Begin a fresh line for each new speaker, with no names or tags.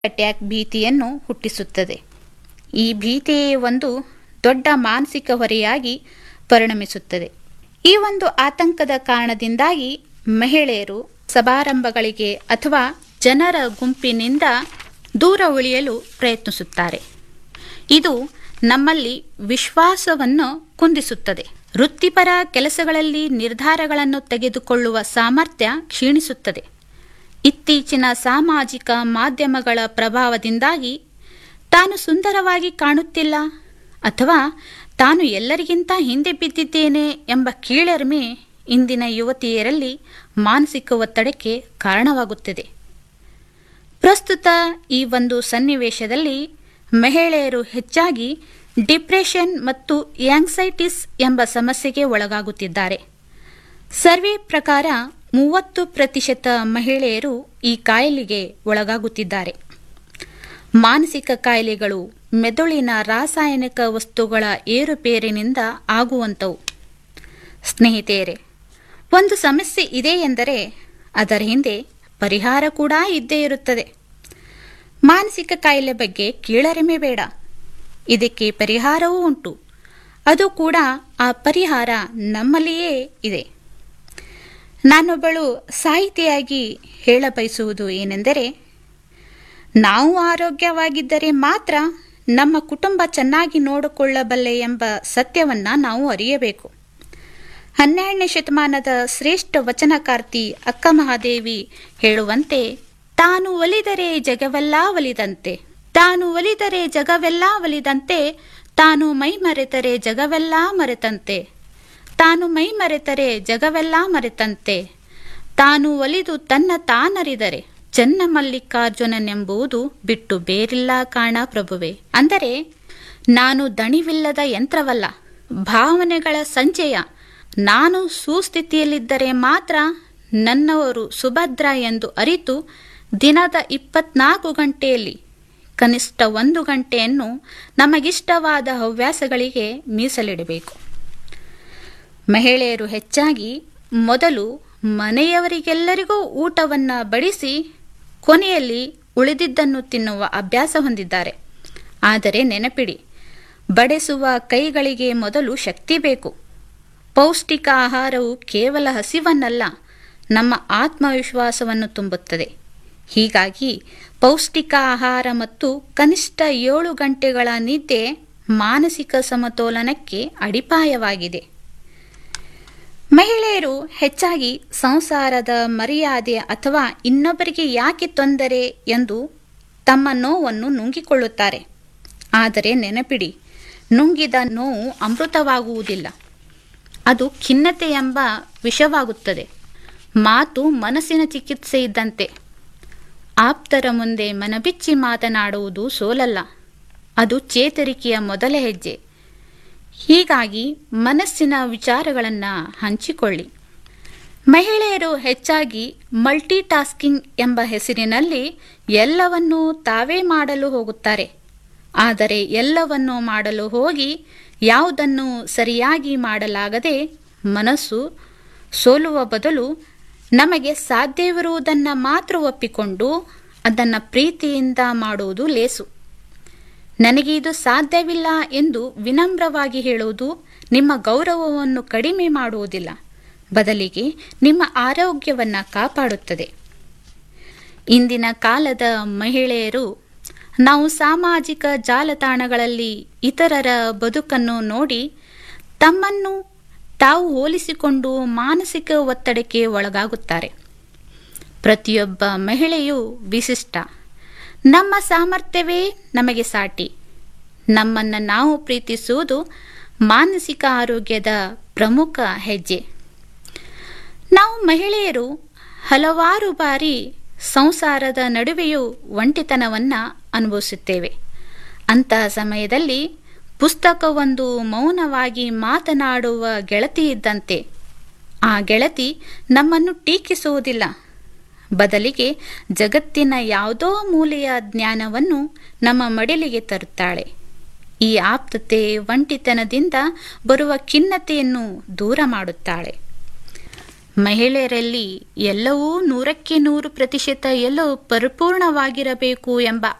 attack ಭೀತಿಯನ್ನು ಹುಟ್ಟಿಸುತ್ತದೆ ಈ ಭೀತಿಯೇ ಒಂದು ದೊಡ್ಡ ಮಾನಸಿಕ ಹೊರೆಯಾಗಿ ಪರಿಣಮಿಸುತ್ತದೆ ಈ ಒಂದು ಆತಂಕದ ಕಾರಣದಿಂದಾಗಿ ಮಹಿಳೆಯರು ಸಮಾರಂಭಗಳಿಗೆ ಅಥವಾ ಜನರ ಗುಂಪಿನಿಂದ ದೂರ ಉಳಿಯಲು ಪ್ರಯತ್ನಿಸುತ್ತಾರೆ ಇದು ನಮ್ಮಲ್ಲಿ ವಿಶ್ವಾಸವನ್ನು ಕುಂದಿಸುತ್ತದೆ ವೃತ್ತಿಪರ ಕೆಲಸಗಳಲ್ಲಿ ನಿರ್ಧಾರಗಳನ್ನು ತೆಗೆದುಕೊಳ್ಳುವ ಸಾಮರ್ಥ್ಯ ಕ್ಷೀಣಿಸುತ್ತದೆ ಇತ್ತೀಚಿನ ಸಾಮಾಜಿಕ ಮಾಧ್ಯಮಗಳ ಪ್ರಭಾವದಿಂದಾಗಿ ತಾನು ಸುಂದರವಾಗಿ ಕಾಣುತ್ತಿಲ್ಲ ಅಥವಾ ತಾನು ಎಲ್ಲರಿಗಿಂತ ಹಿಂದೆ ಬಿದ್ದಿದ್ದೇನೆ ಎಂಬ ಕೀಳರಿಮೆ ಇಂದಿನ ಯುವತಿಯರಲ್ಲಿ ಮಾನಸಿಕ ಒತ್ತಡಕ್ಕೆ ಕಾರಣವಾಗುತ್ತದೆ ಪ್ರಸ್ತುತ ಈ ಒಂದು ಸನ್ನಿವೇಶದಲ್ಲಿ ಮಹಿಳೆಯರು ಹೆಚ್ಚಾಗಿ ಡಿಪ್ರೆಷನ್ ಮತ್ತು ಆಂಗ್ಸೈಟಿಸ್ ಎಂಬ ಸಮಸ್ಯೆಗೆ ಒಳಗಾಗುತ್ತಿದ್ದಾರೆ ಸರ್ವೆ ಪ್ರಕಾರ ಮೂವತ್ತು ಪ್ರತಿಶತ ಮಹಿಳೆಯರು ಈ ಕಾಯಿಲೆಗೆ ಒಳಗಾಗುತ್ತಿದ್ದಾರೆ ಮಾನಸಿಕ ಕಾಯಿಲೆಗಳು ಮೆದುಳಿನ ರಾಸಾಯನಿಕ ವಸ್ತುಗಳ ಏರುಪೇರಿನಿಂದ ಆಗುವಂಥವು ಸ್ನೇಹಿತೆಯರೇ ಒಂದು ಸಮಸ್ಯೆ ಇದೆ ಎಂದರೆ ಅದರ ಹಿಂದೆ ಪರಿಹಾರ ಕೂಡ ಇದ್ದೇ ಇರುತ್ತದೆ ಮಾನಸಿಕ ಕಾಯಿಲೆ ಬಗ್ಗೆ ಕೀಳರಿಮೆ ಬೇಡ ಇದಕ್ಕೆ ಪರಿಹಾರವೂ ಉಂಟು ಅದು ಕೂಡ ಆ ಪರಿಹಾರ ನಮ್ಮಲ್ಲಿಯೇ ಇದೆ ನಾನೊಬ್ಬಳು ಸಾಹಿತಿಯಾಗಿ ಹೇಳ ಬಯಸುವುದು ಏನೆಂದರೆ ನಾವು ಆರೋಗ್ಯವಾಗಿದ್ದರೆ ಮಾತ್ರ ನಮ್ಮ ಕುಟುಂಬ ಚೆನ್ನಾಗಿ ನೋಡಿಕೊಳ್ಳಬಲ್ಲೆ ಎಂಬ ಸತ್ಯವನ್ನು ನಾವು ಅರಿಯಬೇಕು ಹನ್ನೆರಡನೇ ಶತಮಾನದ ಶ್ರೇಷ್ಠ ವಚನಕಾರ್ತಿ ಅಕ್ಕ ಮಹಾದೇವಿ ಹೇಳುವಂತೆ ತಾನು ಒಲಿದರೆ ಜಗವೆಲ್ಲ ಒಲಿದಂತೆ ತಾನು ಒಲಿದರೆ ಜಗವೆಲ್ಲ ಒಲಿದಂತೆ ತಾನು ಮೈ ಮರೆತರೆ ಜಗವೆಲ್ಲ ಮರೆತಂತೆ ತಾನು ಮೈ ಮರೆತರೆ ಜಗವೆಲ್ಲ ಮರೆತಂತೆ ತಾನು ಒಲಿದು ತನ್ನ ತಾನರಿದರೆ ಚನ್ನ ಮಲ್ಲಿಕಾರ್ಜುನನೆಂಬುದು ಬಿಟ್ಟು ಬೇರಿಲ್ಲ ಕಾಣ ಪ್ರಭುವೆ ಅಂದರೆ ನಾನು ದಣಿವಿಲ್ಲದ ಯಂತ್ರವಲ್ಲ ಭಾವನೆಗಳ ಸಂಚಯ ನಾನು ಸುಸ್ಥಿತಿಯಲ್ಲಿದ್ದರೆ ಮಾತ್ರ ನನ್ನವರು ಸುಭದ್ರ ಎಂದು ಅರಿತು ದಿನದ ಇಪ್ಪತ್ನಾಲ್ಕು ಗಂಟೆಯಲ್ಲಿ ಕನಿಷ್ಠ ಒಂದು ಗಂಟೆಯನ್ನು ನಮಗಿಷ್ಟವಾದ ಹವ್ಯಾಸಗಳಿಗೆ ಮೀಸಲಿಡಬೇಕು ಮಹಿಳೆಯರು ಹೆಚ್ಚಾಗಿ ಮೊದಲು ಮನೆಯವರಿಗೆಲ್ಲರಿಗೂ ಊಟವನ್ನು ಬಡಿಸಿ ಕೊನೆಯಲ್ಲಿ ಉಳಿದಿದ್ದನ್ನು ತಿನ್ನುವ ಅಭ್ಯಾಸ ಹೊಂದಿದ್ದಾರೆ ಆದರೆ ನೆನಪಿಡಿ ಬಡಿಸುವ ಕೈಗಳಿಗೆ ಮೊದಲು ಶಕ್ತಿ ಬೇಕು ಪೌಷ್ಟಿಕ ಆಹಾರವು ಕೇವಲ ಹಸಿವನ್ನಲ್ಲ ನಮ್ಮ ಆತ್ಮವಿಶ್ವಾಸವನ್ನು ತುಂಬುತ್ತದೆ ಹೀಗಾಗಿ ಪೌಷ್ಟಿಕ ಆಹಾರ ಮತ್ತು ಕನಿಷ್ಠ ಏಳು ಗಂಟೆಗಳ ನಿದ್ದೆ ಮಾನಸಿಕ ಸಮತೋಲನಕ್ಕೆ ಅಡಿಪಾಯವಾಗಿದೆ ಮಹಿಳೆಯರು ಹೆಚ್ಚಾಗಿ ಸಂಸಾರದ ಮರ್ಯಾದೆ ಅಥವಾ ಇನ್ನೊಬ್ಬರಿಗೆ ಯಾಕೆ ತೊಂದರೆ ಎಂದು ತಮ್ಮ ನೋವನ್ನು ನುಂಗಿಕೊಳ್ಳುತ್ತಾರೆ ಆದರೆ ನೆನಪಿಡಿ ನುಂಗಿದ ನೋವು ಅಮೃತವಾಗುವುದಿಲ್ಲ ಅದು ಖಿನ್ನತೆ ಎಂಬ ವಿಷವಾಗುತ್ತದೆ ಮಾತು ಮನಸ್ಸಿನ ಚಿಕಿತ್ಸೆ ಇದ್ದಂತೆ ಆಪ್ತರ ಮುಂದೆ ಮನಬಿಚ್ಚಿ ಮಾತನಾಡುವುದು ಸೋಲಲ್ಲ ಅದು ಚೇತರಿಕೆಯ ಮೊದಲ ಹೆಜ್ಜೆ ಹೀಗಾಗಿ ಮನಸ್ಸಿನ ವಿಚಾರಗಳನ್ನು ಹಂಚಿಕೊಳ್ಳಿ ಮಹಿಳೆಯರು ಹೆಚ್ಚಾಗಿ ಮಲ್ಟಿ ಟಾಸ್ಕಿಂಗ್ ಎಂಬ ಹೆಸರಿನಲ್ಲಿ ಎಲ್ಲವನ್ನೂ ತಾವೇ ಮಾಡಲು ಹೋಗುತ್ತಾರೆ ಆದರೆ ಎಲ್ಲವನ್ನೂ ಮಾಡಲು ಹೋಗಿ ಯಾವುದನ್ನು ಸರಿಯಾಗಿ ಮಾಡಲಾಗದೆ ಮನಸ್ಸು ಸೋಲುವ ಬದಲು ನಮಗೆ ಸಾಧ್ಯವಿರುವುದನ್ನು ಮಾತ್ರ ಒಪ್ಪಿಕೊಂಡು ಅದನ್ನು ಪ್ರೀತಿಯಿಂದ ಮಾಡುವುದು ಲೇಸು ನನಗೆ ಇದು ಸಾಧ್ಯವಿಲ್ಲ ಎಂದು ವಿನಮ್ರವಾಗಿ ಹೇಳುವುದು ನಿಮ್ಮ ಗೌರವವನ್ನು ಕಡಿಮೆ ಮಾಡುವುದಿಲ್ಲ ಬದಲಿಗೆ ನಿಮ್ಮ ಆರೋಗ್ಯವನ್ನು ಕಾಪಾಡುತ್ತದೆ ಇಂದಿನ ಕಾಲದ ಮಹಿಳೆಯರು ನಾವು ಸಾಮಾಜಿಕ ಜಾಲತಾಣಗಳಲ್ಲಿ ಇತರರ ಬದುಕನ್ನು ನೋಡಿ ತಮ್ಮನ್ನು ತಾವು ಹೋಲಿಸಿಕೊಂಡು ಮಾನಸಿಕ ಒತ್ತಡಕ್ಕೆ ಒಳಗಾಗುತ್ತಾರೆ ಪ್ರತಿಯೊಬ್ಬ ಮಹಿಳೆಯೂ ವಿಶಿಷ್ಟ ನಮ್ಮ ಸಾಮರ್ಥ್ಯವೇ ನಮಗೆ ಸಾಟಿ ನಮ್ಮನ್ನು ನಾವು ಪ್ರೀತಿಸುವುದು ಮಾನಸಿಕ ಆರೋಗ್ಯದ ಪ್ರಮುಖ ಹೆಜ್ಜೆ ನಾವು ಮಹಿಳೆಯರು ಹಲವಾರು ಬಾರಿ ಸಂಸಾರದ ನಡುವೆಯೂ ಒಂಟಿತನವನ್ನು ಅನುಭವಿಸುತ್ತೇವೆ ಅಂತಹ ಸಮಯದಲ್ಲಿ ಪುಸ್ತಕವೊಂದು ಮೌನವಾಗಿ ಮಾತನಾಡುವ ಗೆಳತಿ ಇದ್ದಂತೆ ಆ ಗೆಳತಿ ನಮ್ಮನ್ನು ಟೀಕಿಸುವುದಿಲ್ಲ ಬದಲಿಗೆ ಜಗತ್ತಿನ ಯಾವುದೋ ಮೂಲೆಯ ಜ್ಞಾನವನ್ನು ನಮ್ಮ ಮಡಿಲಿಗೆ ತರುತ್ತಾಳೆ ಈ ಆಪ್ತತೆ ಒಂಟಿತನದಿಂದ ಬರುವ ಖಿನ್ನತೆಯನ್ನು ದೂರ ಮಾಡುತ್ತಾಳೆ ಮಹಿಳೆಯರಲ್ಲಿ ಎಲ್ಲವೂ ನೂರಕ್ಕೆ ನೂರು ಪ್ರತಿಶತ ಎಲ್ಲವೂ ಪರಿಪೂರ್ಣವಾಗಿರಬೇಕು ಎಂಬ